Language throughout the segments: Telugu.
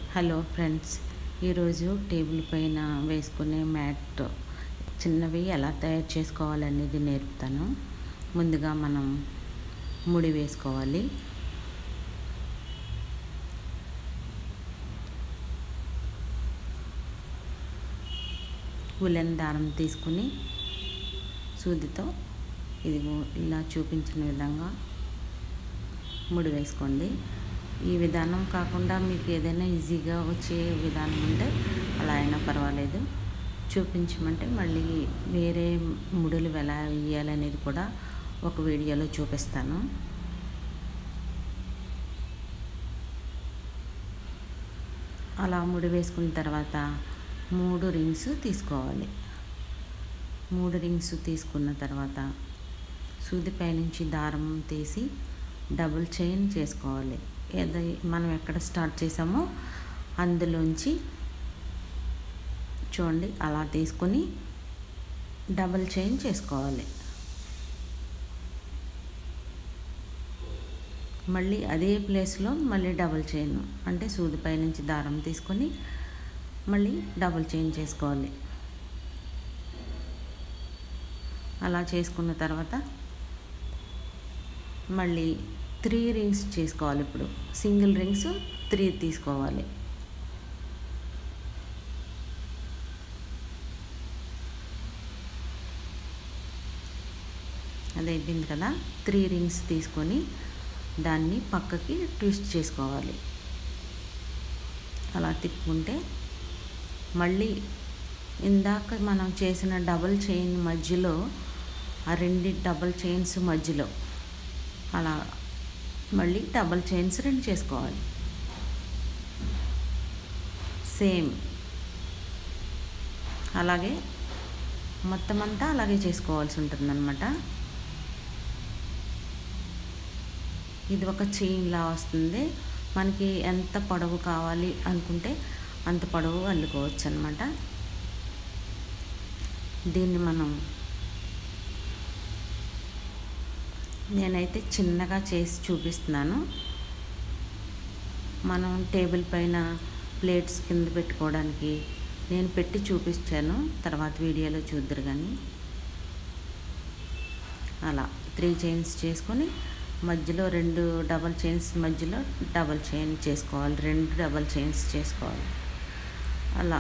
హలో ఫ్రెండ్స్ ఈరోజు టేబుల్ పైన వేసుకునే మ్యాట్ చిన్నవి ఎలా తయారు చేసుకోవాలనేది నేర్పుతాను ముందుగా మనం ముడి వేసుకోవాలి ఉలెన్ దారం తీసుకుని సూదితో ఇదిగో ఇలా చూపించిన విధంగా ముడి వేసుకోండి ఈ విధానం కాకుండా మీకు ఏదైనా ఈజీగా వచ్చే విధానం ఉంటే అలా అయినా పర్వాలేదు చూపించమంటే మళ్ళీ వేరే ముడులు ఎలా వేయాలనేది కూడా ఒక వీడియోలో చూపిస్తాను అలా ముడి వేసుకున్న తర్వాత మూడు రింగ్స్ తీసుకోవాలి మూడు రింగ్స్ తీసుకున్న తర్వాత సూది పైనుంచి దారం తీసి డబుల్ చైన్ చేసుకోవాలి ఏదో మనం ఎక్కడ స్టార్ట్ చేసామో అందులోంచి చూడండి అలా తీసుకొని డబుల్ చైన్ చేసుకోవాలి మళ్ళీ అదే ప్లేస్లో మళ్ళీ డబుల్ చైన్ అంటే సూది పై నుంచి దారం తీసుకొని మళ్ళీ డబుల్ చైన్ చేసుకోవాలి అలా చేసుకున్న తర్వాత మళ్ళీ త్రీ రింగ్స్ చేసుకోవాలి ఇప్పుడు సింగిల్ రింగ్స్ త్రీ తీసుకోవాలి అది అయిపోయింది కదా త్రీ రింగ్స్ తీసుకొని దాన్ని పక్కకి ట్విస్ట్ చేసుకోవాలి అలా తిప్పుకుంటే మళ్ళీ ఇందాక మనం చేసిన డబల్ చైన్ మధ్యలో ఆ రెండు డబల్ చైన్స్ మధ్యలో అలా మళ్ళీ డబల్ చైన్స్ రెండు చేసుకోవాలి సేమ్ అలాగే మొత్తం అంతా అలాగే చేసుకోవాల్సి ఉంటుందన్నమాట ఇది ఒక చైన్లా వస్తుంది మనకి ఎంత పొడవు కావాలి అనుకుంటే అంత పొడవు అల్లుకోవచ్చు అనమాట దీన్ని మనం నేనైతే చిన్నగా చేసి చూపిస్తున్నాను మనం టేబుల్ పైన ప్లేట్స్ కింద పెట్టుకోవడానికి నేను పెట్టి చూపించాను తర్వాత వీడియోలో చూద్దరు కానీ అలా త్రీ చైన్స్ చేసుకొని మధ్యలో రెండు డబల్ చైన్స్ మధ్యలో డబల్ చైన్ చేసుకోవాలి రెండు డబల్ చైన్స్ చేసుకోవాలి అలా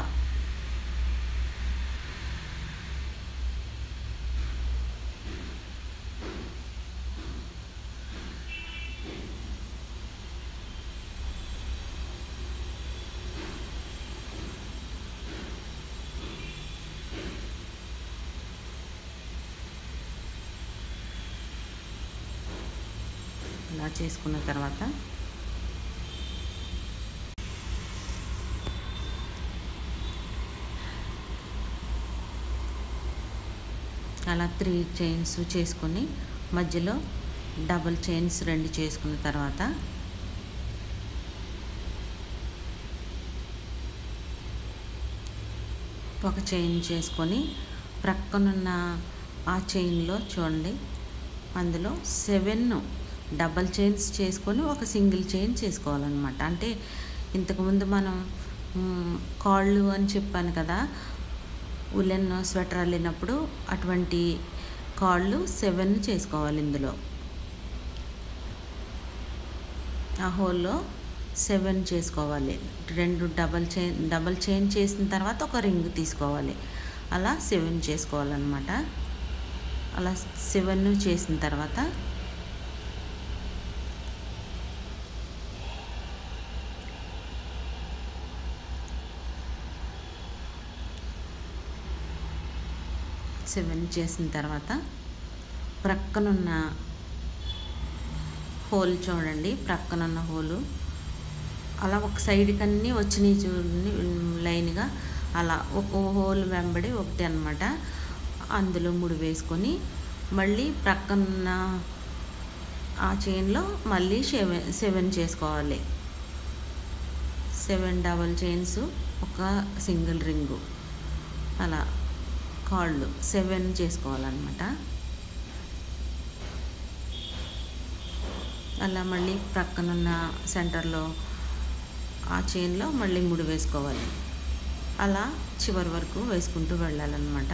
ఇలా చేసుకున్న తర్వాత అలా త్రీ చైన్స్ చేసుకొని మధ్యలో డబల్ చైన్స్ రెండు చేసుకున్న తర్వాత ఒక చైన్ చేసుకొని ప్రక్కనున్న ఆ చైన్లో చూడండి అందులో సెవెన్ డబల్ చైన్స్ చేసుకొని ఒక సింగిల్ చైన్ చేసుకోవాలన్నమాట అంటే ఇంతకుముందు మనం కాళ్ళు అని చెప్పాను కదా ఉలెన్ స్వెటర్ అల్లినప్పుడు అటువంటి కాళ్ళు సెవెన్ చేసుకోవాలి ఇందులో ఆ హోల్లో సెవెన్ చేసుకోవాలి రెండు డబల్ చైన్ డబల్ చైన్ చేసిన తర్వాత ఒక రింగ్ తీసుకోవాలి అలా సెవెన్ చేసుకోవాలన్నమాట అలా సెవెన్ చేసిన తర్వాత సెవెన్ చేసిన తర్వాత ప్రక్కనున్న హోల్ చూడండి ప్రక్కనున్న హోలు అలా ఒక సైడ్కి అన్నీ వచ్చినాయి చూడండి లైన్గా అలా ఒక హోల్ వెంబడి ఒకటి అనమాట అందులో ముడి వేసుకొని మళ్ళీ ప్రక్కనున్న ఆ చైన్లో మళ్ళీ సెవెన్ సెవెన్ చేసుకోవాలి సెవెన్ డబల్ చైన్స్ ఒక సింగిల్ రింగు అలా కాళ్ళు సెవెన్ చేసుకోవాలన్నమాట అలా మళ్ళీ ప్రక్కనున్న సెంటర్లో ఆ చైన్లో మళ్ళీ ముడి వేసుకోవాలి అలా చివరి వరకు వేసుకుంటూ వెళ్ళాలన్నమాట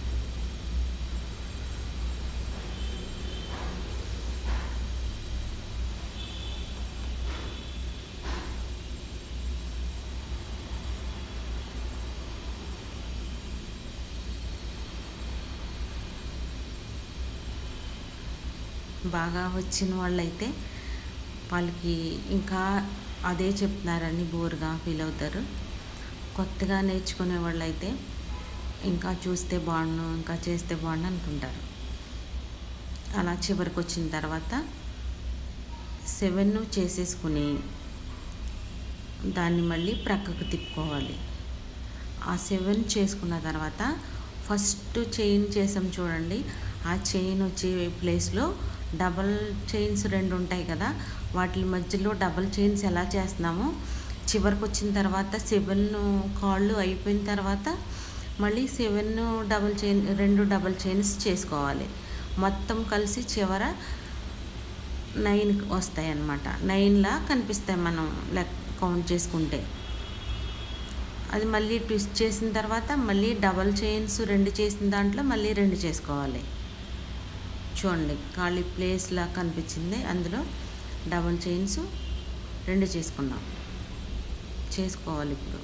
బాగా వచ్చిన వాళ్ళైతే వాళ్ళకి ఇంకా అదే చెప్తున్నారని బోరుగా ఫీల్ అవుతారు కొత్తగా నేర్చుకునే వాళ్ళైతే ఇంకా చూస్తే బాగుండు ఇంకా చేస్తే బాగుండు అనుకుంటారు అలా చివరికి వచ్చిన తర్వాత సెవెన్ చేసేసుకుని దాన్ని మళ్ళీ ప్రక్కకు తిప్పుకోవాలి ఆ సెవెన్ చేసుకున్న తర్వాత ఫస్ట్ చైన్ చేసాం చూడండి ఆ చైన్ వచ్చే ప్లేస్లో డబల్ చైన్స్ రెండు ఉంటాయి కదా వాటి మధ్యలో డబల్ చైన్స్ ఎలా చేస్తున్నామో చివరికి వచ్చిన తర్వాత సెవెన్ కాళ్ళు అయిపోయిన తర్వాత మళ్ళీ సెవెన్ డబల్ చైన్ రెండు డబల్ చైన్స్ చేసుకోవాలి మొత్తం కలిసి చివర నైన్ వస్తాయి అన్నమాట నైన్లా కనిపిస్తాయి మనం లెక్క కౌంట్ చేసుకుంటే అది మళ్ళీ ట్విస్ట్ చేసిన తర్వాత మళ్ళీ డబల్ చైన్స్ రెండు చేసిన దాంట్లో మళ్ళీ రెండు చేసుకోవాలి చూడండి ఖాళీ ప్లేస్లా కనిపించింది అందులో డబల్ చైన్స్ రెండు చేసుకున్నాం చేసుకోవాలి ఇప్పుడు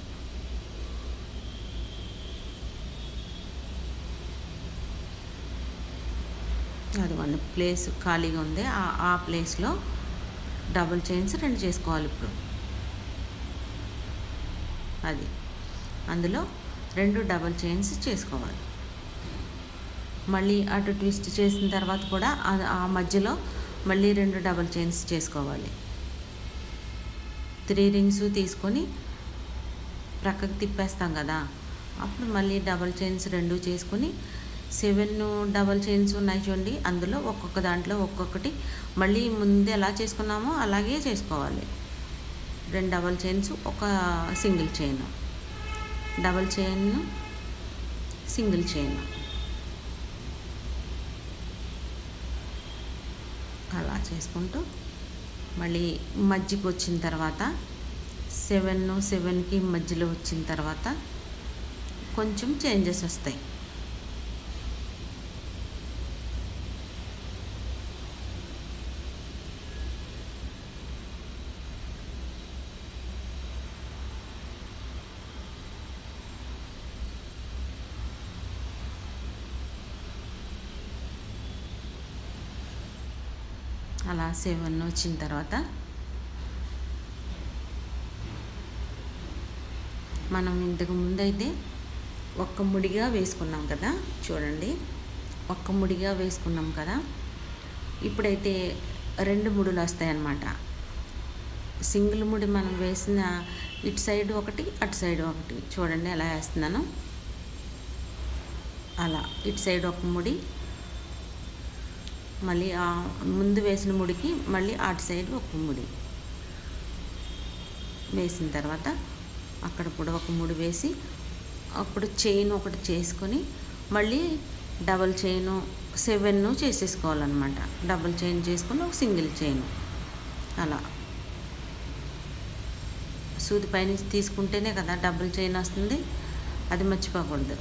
అదిగోండి ప్లేస్ ఖాళీగా ఉంది ఆ ఆ ప్లేస్లో డబుల్ చైన్స్ రెండు చేసుకోవాలి ఇప్పుడు అది అందులో రెండు డబల్ చైన్స్ చేసుకోవాలి మళ్ళీ అటు ట్విస్ట్ చేసిన తర్వాత కూడా ఆ- ఆ మధ్యలో మళ్ళీ రెండు డబల్ చైన్స్ చేసుకోవాలి త్రీ రింగ్స్ తీసుకొని ప్రక్కకు తిప్పేస్తాం కదా అప్పుడు మళ్ళీ డబల్ చైన్స్ రెండు చేసుకొని సెవెన్ డబల్ చైన్స్ ఉన్నాయి చూడండి అందులో ఒక్కొక్క దాంట్లో ఒక్కొక్కటి మళ్ళీ ముందు ఎలా చేసుకున్నామో అలాగే చేసుకోవాలి రెండు డబల్ చైన్స్ ఒక single chain double chain single chain అలా చేసుకుంటూ మళ్ళీ మధ్యకి వచ్చిన తర్వాత సెవెన్ సెవెన్కి మధ్యలో వచ్చిన తర్వాత కొంచెం చేంజెస్ వస్తాయి అలా సెవెన్ వచ్చిన తర్వాత మనం ఇంతకు ముందైతే ఒక్క ముడిగా వేసుకున్నాం కదా చూడండి ఒక్క ముడిగా వేసుకున్నాం కదా ఇప్పుడైతే రెండు ముడులు వస్తాయన్నమాట సింగిల్ ముడి మనం వేసిన ఇటు సైడ్ ఒకటి అటు సైడ్ ఒకటి చూడండి ఎలా వేస్తున్నాను అలా ఇటు సైడ్ ఒక ముడి మళ్ళీ ఆ ముందు వేసిన ముడికి మళ్ళీ అటు సైడ్ ఒక ముడి వేసిన తర్వాత అక్కడ కూడా ఒక ముడి వేసి అప్పుడు చైన్ ఒకటి చేసుకొని మళ్ళీ డబల్ చైన్ సెవెన్ చేసేసుకోవాలన్నమాట డబల్ చైన్ చేసుకొని ఒక సింగిల్ చైన్ అలా సూది పైన తీసుకుంటేనే కదా డబుల్ చైన్ వస్తుంది అది మర్చిపోకూడదు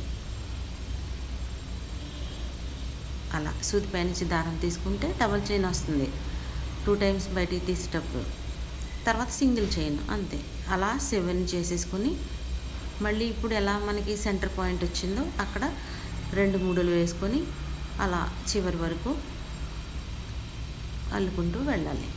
అలా సూది పైనుంచి దారం తీసుకుంటే డబల్ చైన్ వస్తుంది టూ టైమ్స్ బయటికి తీసేటప్పుడు తర్వాత సింగిల్ చైన్ అంతే అలా సెవెన్ చేసేసుకుని మళ్ళీ ఇప్పుడు ఎలా మనకి సెంటర్ పాయింట్ వచ్చిందో అక్కడ రెండు మూడులు వేసుకొని అలా చివరి వరకు అల్లుకుంటూ వెళ్ళాలి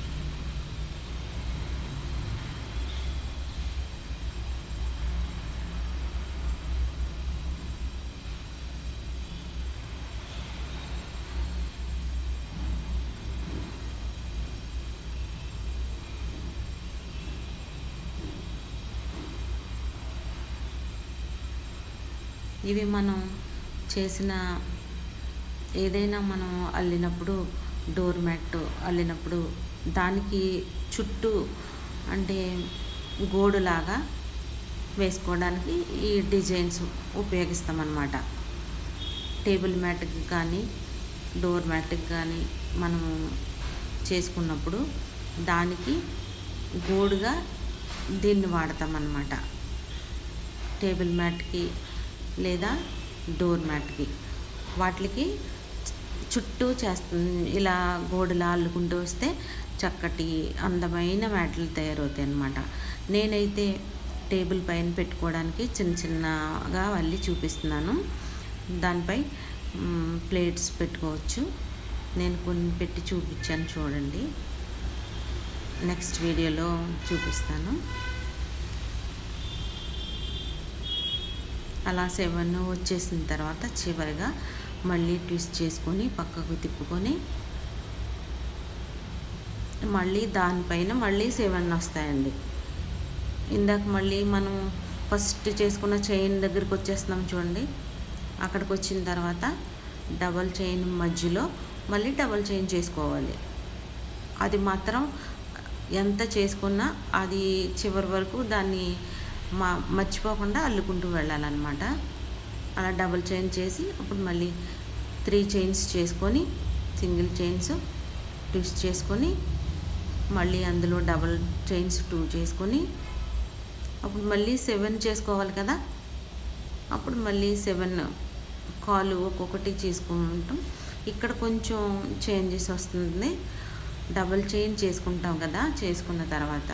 ఇవి మనం చేసిన ఏదైనా మనం అల్లినప్పుడు డోర్ మ్యాట్ అల్లినప్పుడు దానికి చుట్టూ అంటే గోడులాగా వేసుకోవడానికి ఈ డిజైన్స్ ఉపయోగిస్తామన్నమాట టేబుల్ మ్యాట్కి కానీ డోర్ మ్యాట్కి కానీ మనము చేసుకున్నప్పుడు దానికి గోడుగా దీన్ని వాడతామన్నమాట టేబుల్ మ్యాట్కి లేదా డోర్ మ్యాట్కి వాటికి చుట్టూ చేస్తుంది ఇలా గోడలా అల్లుకుంటూ వస్తే చక్కటి అందమైన మ్యాట్లు తయారవుతాయి అన్నమాట నేనైతే టేబుల్ పైన పెట్టుకోవడానికి చిన్న చిన్నగా అల్లి చూపిస్తున్నాను దానిపై మ్, ప్లేట్స్ పెట్టుకోవచ్చు నేను కొన్ని పెట్టి చూపించాను చూడండి నెక్స్ట్ వీడియోలో చూపిస్తాను అలా సెవెన్ వచ్చేసిన తర్వాత చివరిగా మళ్ళీ ట్విస్ట్ చేసుకొని పక్కకు తిప్పుకొని మళ్ళీ దానిపైన మళ్ళీ సెవెన్ వస్తాయండి ఇందాక మళ్ళీ మనం ఫస్ట్ చేసుకున్న చైన్ దగ్గరికి వచ్చేస్తున్నాం చూడండి అక్కడికి వచ్చిన తర్వాత డబల్ చైన్ మధ్యలో మళ్ళీ డబల్ చైన్ చేసుకోవాలి అది మాత్రం ఎంత చేసుకున్నా అది చివరి వరకు దాన్ని మా మర్చిపోకుండా అల్లుకుంటూ వెళ్ళాలన్నమాట అలా డబుల్ చైన్ చేసి అప్పుడు మళ్ళీ త్రీ చైన్స్ చేసుకొని సింగిల్ చైన్స్ ట్విస్ట్ చేసుకొని మళ్ళీ అందులో డబుల్ చైన్స్ టూ చేసుకొని అప్పుడు మళ్ళీ సెవెన్ చేసుకోవాలి కదా అప్పుడు మళ్ళీ సెవెన్ కాలు ఒక్కొక్కటి చేసుకుంటాం ఇక్కడ కొంచెం చేంజెస్ వస్తుంది డబుల్ చైన్ చేసుకుంటాం కదా చేసుకున్న తర్వాత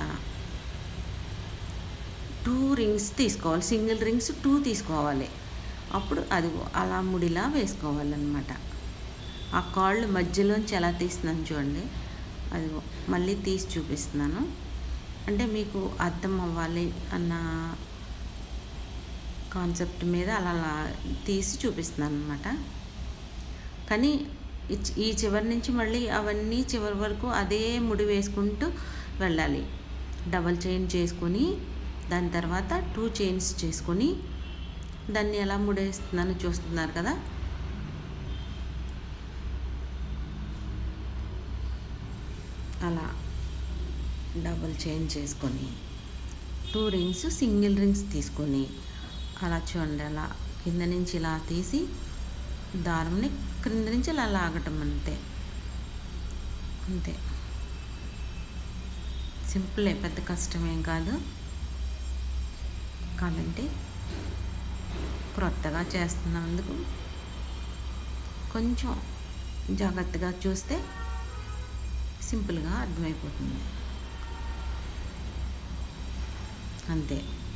టూ రింగ్స్ తీసుకోవాలి సింగిల్ రింగ్స్ టూ తీసుకోవాలి అప్పుడు అది అలా ముడిలా వేసుకోవాలన్నమాట ఆ కాళ్ళు మధ్యలోంచి ఎలా తీస్తున్నాను చూడండి అది మళ్ళీ తీసి చూపిస్తున్నాను అంటే మీకు అర్థం అవ్వాలి అన్న కాన్సెప్ట్ మీద అలా అలా తీసి చూపిస్తున్నాను అనమాట కానీ ఈ చి- ఈ చివరి నుంచి మళ్ళీ అవన్నీ చివరి వరకు అదే ముడి వేసుకుంటూ వెళ్ళాలి డబల్ చైన్ చేసుకొని దాని తర్వాత టూ చైన్స్ చేసుకొని దాన్ని ఎలా ముడేస్తున్నాను చూస్తున్నారు కదా అలా డబల్ చైన్ చేసుకొని టూ రింగ్స్ సింగిల్ రింగ్స్ తీసుకొని అలా చూడండి అలా కింద నుంచి ఇలా తీసి దారంని క్రింద నుంచి ఇలా లాగటం అంతే అంతే సింపులే పెద్ద కష్టమేం కాదు కాదంటే క్రొత్తగా చేస్తున్నందుకు కొంచెం జాగ్రత్తగా చూస్తే సింపుల్గా అర్థమైపోతుంది అంతే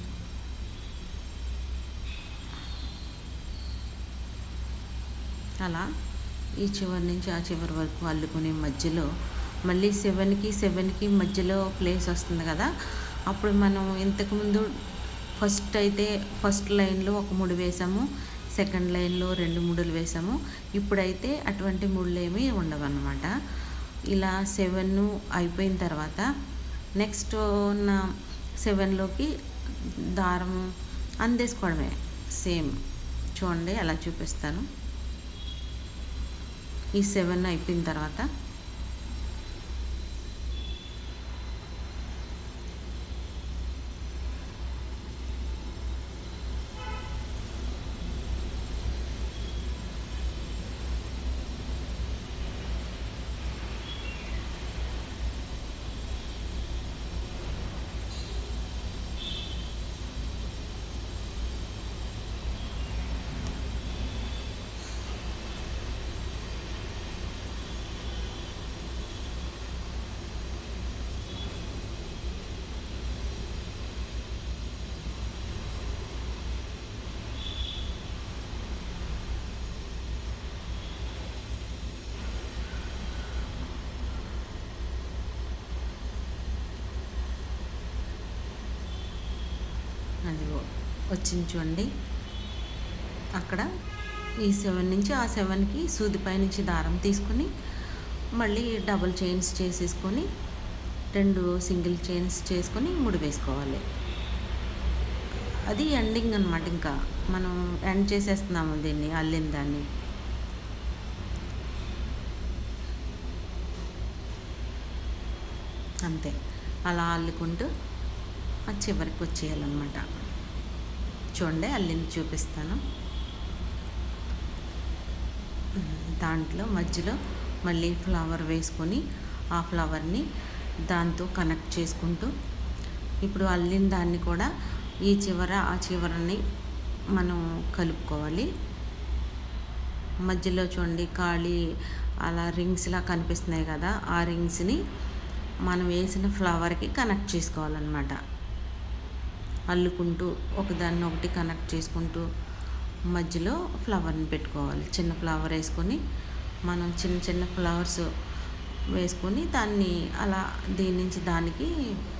అలా ఈ చివరి నుంచి ఆ చివరి వరకు అల్లుకునే మధ్యలో మళ్ళీ సెవెన్కి సెవెన్కి మధ్యలో ప్లేస్ వస్తుంది కదా అప్పుడు మనం ఇంతకుముందు ఫస్ట్ అయితే ఫస్ట్ లైన్లో ఒక ముడి వేసాము సెకండ్ లైన్లో రెండు ముడులు వేసాము ఇప్పుడైతే అటువంటి ముళ్ళు ఏమీ ఉండవన్నమాట ఇలా సెవెన్ అయిపోయిన తర్వాత నెక్స్ట్ ఉన్న సెవెన్లోకి దారం అందేసుకోవడమే సేమ్ చూడండి అలా చూపిస్తాను ఈ సెవెన్ అయిపోయిన తర్వాత అది వచ్చింది చూడండి అక్కడ ఈ సెవెన్ నుంచి ఆ సెవెన్కి సూదిపై నుంచి దారం తీసుకొని మళ్ళీ డబుల్ చైన్స్ చేసేసుకొని రెండు సింగిల్ చైన్స్ చేసుకొని ముడి వేసుకోవాలి అది ఎండింగ్ అనమాట ఇంకా మనం ఎండ్ చేసేస్తున్నాము దీన్ని అల్లిన దాన్ని అంతే అలా అల్లుకుంటూ ఆ చివరికి వచ్చేయాలన్నమాట చూడండి అల్లింది చూపిస్తాను దాంట్లో మధ్యలో మళ్ళీ ఫ్లవర్ వేసుకొని ఆ ఫ్లవర్ని దాంతో కనెక్ట్ చేసుకుంటూ ఇప్పుడు అల్లిన దాన్ని కూడా ఈ చివర ఆ చివరని మనం కలుపుకోవాలి మధ్యలో చూడండి ఖాళీ అలా రింగ్స్లా కనిపిస్తున్నాయి కదా ఆ రింగ్స్ని మనం వేసిన ఫ్లవర్కి కనెక్ట్ చేసుకోవాలన్నమాట అల్లుకుంటూ ఒకదాన్ని ఒకటి కనెక్ట్ చేసుకుంటూ మధ్యలో ఫ్లవర్ని పెట్టుకోవాలి చిన్న ఫ్లవర్ వేసుకొని మనం చిన్న చిన్న ఫ్లవర్స్ వేసుకొని దాన్ని అలా దీని నుంచి దానికి